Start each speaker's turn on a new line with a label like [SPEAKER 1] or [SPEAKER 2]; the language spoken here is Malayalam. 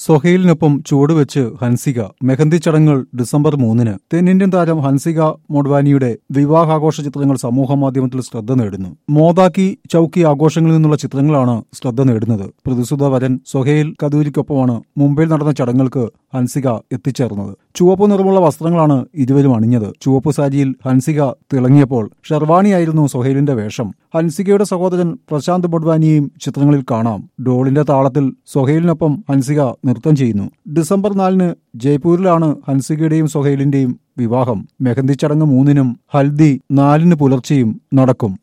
[SPEAKER 1] സൊഹൈലിനൊപ്പം ചുവടുവെച്ച് ഹൻസിക മെഹന്തി ചടങ്ങുകൾ ഡിസംബർ മൂന്നിന് തെന്നിന്ത്യൻ താരം ഹൻസിക മോഡ്വാനിയുടെ വിവാഹാഘോഷ ചിത്രങ്ങൾ സമൂഹമാധ്യമത്തിൽ ശ്രദ്ധ നേടുന്നു മോദാക്കി ചൌക്കി ആഘോഷങ്ങളിൽ നിന്നുള്ള ചിത്രങ്ങളാണ് ശ്രദ്ധ നേടുന്നത് പ്രതിസുത വരൻ സൊഹൈൽ കദൂരിക്കൊപ്പമാണ് മുംബൈയിൽ നടന്ന ചടങ്ങുകൾക്ക് ഹൻസിക എത്തിച്ചേർന്നത് ചുവപ്പ് നിറമുള്ള വസ്ത്രങ്ങളാണ് ഇരുവരും അണിഞ്ഞത് ചുവപ്പ് സാരിയിൽ ഹൻസിക തിളങ്ങിയപ്പോൾ ഷെർവാണിയായിരുന്നു സൊഹൈലിന്റെ വേഷം ഹൻസികയുടെ സഹോദരൻ പ്രശാന്ത് ബൊഡ്വാനിയെയും ചിത്രങ്ങളിൽ കാണാം ഡോളിന്റെ താളത്തിൽ സൊഹൈലിനൊപ്പം ഹൻസിക നൃത്തം ചെയ്യുന്നു ഡിസംബർ നാലിന് ജയ്പൂരിലാണ് ഹൻസികയുടെയും സൊഹൈലിന്റെയും വിവാഹം മെഹന്തി ചടങ്ങ് മൂന്നിനും ഹൽദി നാലിന് പുലർച്ചെയും നടക്കും